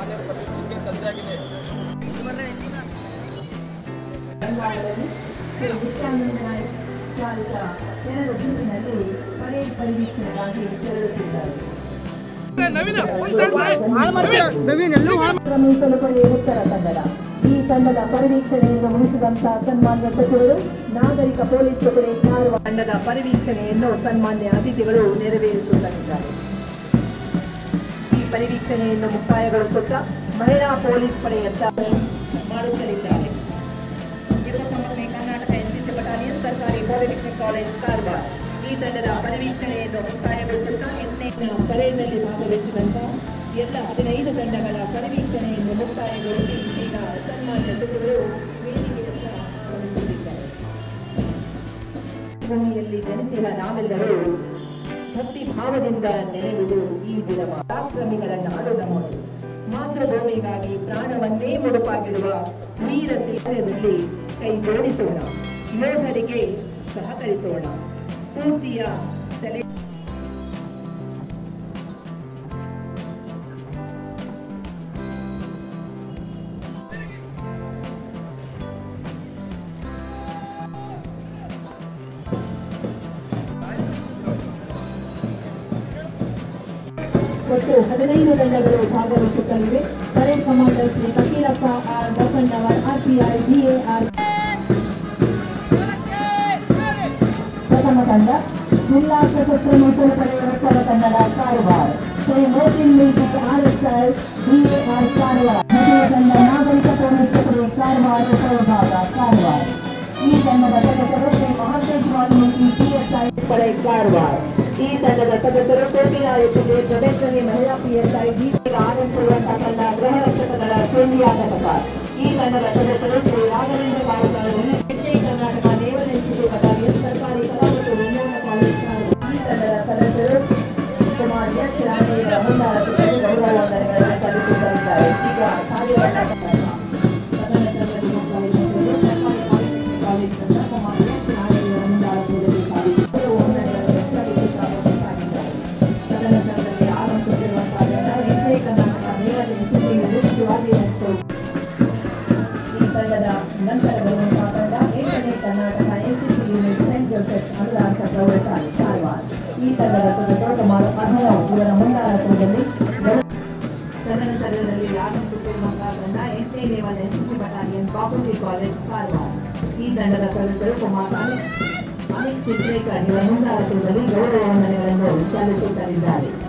ಮಾನ್ಯರ ಪ್ರಶಸ್ತಿಗೆ ಸಜ್ಜಾಗಿದೆ ಬಂಗಾಳದಲ್ಲಿ ಶ್ರೀ ನಿತ್ಯಾನಂದ ನಾಯಕ್ ಚಾಲಿತ ಜನರ ಜೀವನದಲ್ಲಿ ಪರೇಡ್ ಪರಿವೀಕ್ಷಣೆಗಾಗಿ ತೆರಳುತ್ತಿದ್ದಾರೆ ಮೀಸಲು ಪಡೆಯ ಉತ್ತರ ಕನ್ನಡ ಈ ತಂಡದ ಪರಿವೀಕ್ಷಣೆಯನ್ನು ಮುಗಿಸಿದಂತಹ ಸನ್ಮಾನ್ಯ ಸಚಿವರು ನಾಗರಿಕ ಪೊಲೀಸ್ ತುಕಡಿ ಕಾರುವ ತಂಡದ ಪರಿವೀಕ್ಷಣೆಯನ್ನು ಸನ್ಮಾನ್ಯ ಅತಿಥಿಗಳು ನೆರವೇರಿಸುತ್ತಿದ್ದಾರೆ ಈ ಪರಿವೀಕ್ಷಣೆಯನ್ನು ಮುಕ್ತಾಯಗೊಳಿಸುತ್ತ ಮಹಿಳಾ ಪೊಲೀಸ್ ಪಡೆಯತ್ತ ಮಾಡುತ್ತಲಿದ್ದಾರೆ ವಿಶ್ವಸಂಸ್ಥೆ ಕರ್ನಾಟಕ ಎನ್ಸಿಸಿ ಬಟಾಲಿಯನ್ ಸರ್ಕಾರಿ ಪಾಲಿಟೆಕ್ನಿಕ್ ಕಾಲೇಜ್ ಕಾರವಾರ ಈ ತಂಡದ ಪರಿವೀಕ್ಷಣೆಯನ್ನು ಮುಕ್ತಾಯಗೊಳಿಸುತ್ತಾ ಎಂಟನೇ ಪರೇಡ್ನಲ್ಲಿ ಭಾಗವಹಿಸಿದಂತ ಎಲ್ಲ ಹದಿನೈದು ತಂಡಗಳ ಪರಿವೀಕ್ಷಣೆಯನ್ನು ಮುಕ್ತಾಯಗೊಳಿಸಿ ಈಗ ಸನ್ಮಾನ್ಯ ಸಚಿವರು ವೇದಿಕೆಯತ್ತ ಆಗಮಿಸುತ್ತಿದ್ದಾರೆ ಭೂಮಿಯಲ್ಲಿ ಜನಿಸಿದ ನಾವೆಲ್ಲರೂ ಭಕ್ತಿ ಭಾವದಿಂದ ನೆನೆಯುವುದು ಈ ದಿನ ಪರಾಕ್ರಮಿಗಳ ನಾಡು ನಮ್ಮದು ಮಾತೃಭೂಮಿಗಾಗಿ ಪ್ರಾಣವನ್ನೇ ಮುಡುಪಾಗಿರುವ ವೀರ ಸೇವೆಯಲ್ಲಿ ಕೈ ಜೋಡಿಸೋಣ ಯೋಧರಿಗೆ ಸಹಕರಿಸೋಣ ಸ್ಫೂರ್ತಿಯ ಸೆಲೆ ಒಟ್ಟು ಹದಿನೈದು ತಂಡಗಳು ಭಾಗವಹಿಸುತ್ತಲಿವೆ parade commander Shri Fakirappa R Basannavar RPI DAR ಪ್ರಥಮ ತಂಡ ಜಿಲ್ಲಾ ಸಶಸ್ತ್ರ ಮೀಸಲು ಪಡೆಯ ಉತ್ತರ ಕನ್ನಡ ಕಾರವಾರ ಶ್ರೀ ಮೋತಿನ್ ಮೇಜಿ ಆರ್ಎಸ್ಐ ಡಿಎಆರ್ ಕಾರವಾರ ದ್ವಿತೀಯ ತಂಡ ನಾಗರಿಕ ಪೊಲೀಸ್ ಪಡೆಯ ಕಾರವಾರ ಉಪವಿಭಾಗ ಕಾರವಾರ ಈ ತಂಡದ ಸದಸ್ಯರು ಶ್ರೀ ಮಹಾಂತೇಶ್ ವಾಲ್ಮೀಕಿ ಪಿಎಸ್ಐ ಪಡೆ ಕಾರವಾರ ಈ ತಂಡದ ಸದಸ್ಯರು ಕೋಟಿರಾಯತಿಗೆ ಪ್ರದೇಶದಲ್ಲಿ ಮಹಿಳಾ ಪಿಎಸ್ಐ ಡಿಸಿ ಆನಂದಪುರ ತಂಡ ಗೃಹ ರಕ್ಷಕ ದಳ ಕೇಂದ್ರೀಯ ಘಟಕ ಈ ತಂಡದ ಸದಸ್ಯರು ಶ್ರೀ ರಾಘವೇಂದ್ರ ಬಾಲಕಾರದಲ್ಲಿ ಹೆಚ್ಚಿನ ಕರ್ನಾಟಕ ನೇವಲ್ ಇನ್ಸ್ಟಿಟ್ಯೂಟ್ ಬಟಾಲಿಯನ್ ಸರ್ಕಾರಿ ಕಲಾ ಮತ್ತು ವಿಜ್ಞಾನ ಕಾಲೇಜ್ ಕಾರವಾರ. ಈ ತಂಡದ ಸದಸ್ಯರು ಕುಮಾರ್ ಎಸ್ ರಾಮಯ್ಯ ಮುಂದಾಳತ್ವದಲ್ಲಿ ಗೌರವ ವಂದನೆಗಳನ್ನು ಸಲ್ಲಿಸುತ್ತಿದ್ದಾರೆ ಈಗ ಕಾರ್ಯವನ್ನು ತದನಂತರದಲ್ಲಿ ಕಾಲೇಜಿನಲ್ಲಿ ಸರ್ಕಾರಿ ಪಾಲಿಟೆಕ್ನಿಕ್ ಕಾಲೇಜ್ ತಂಡ ಕುಮಾರ್ ಎಸ್ ರಾಮಯ್ಯ ಮುಂದಾಳತ್ವದಲ್ಲಿ ಸಾಗಿತು. ಗೌರವ ವಂದನೆಗಳನ್ನು ಸಲ್ಲಿಸುತ್ತಿದ್ದಾರೆ. ತದನಂತರದಲ್ಲಿ ಆರಂಭಿಸಿರುವಂತಹ ತಂಡ ವಿಜಯ ಕರ್ನಾಟಕ ನೇವಲ್ ಇನ್ಸ್ಟಿಟ್ಯೂಟ್ ನಿಜವಾಗಿ ಮತ್ತು ಈ ತಂಡದ ನಂತರ ಬರುವಂತಹ ತಂಡ ಎಂಟನೇ Karnataka NCC unit saint Joseph Anuradha ಪ್ರೌಢಶಾಲೆ ಕಾರವಾರ ಈ ತಂಡದ ಸದಸ್ಯರು ಸುಮಾರು ಅಭಿನವ್ ಇವರ ಮುಂದಾಳತ್ವದಲ್ಲಿ ತದನಂತರದಲ್ಲಿ ಆಗಮಿಸುತ್ತಿರುವಂತಹ ತಂಡ ಎಂಟನೇ level NCC battalion Bapuji college Karwar ಈ ತಂಡದ ಸದಸ್ಯರು ಕುಮಾರ್ ಅನಿಲ್ ಅನಿಲ್ ಚಿತ್ರೇಕರ್ ಇವರ ಮುಂದಾಳತ್ವದಲ್ಲಿ ಗೌರವ ವಂದನೆಗಳನ್ನು ಸಲ್ಲಿಸುತ್ತಲಿದ್ದಾರೆ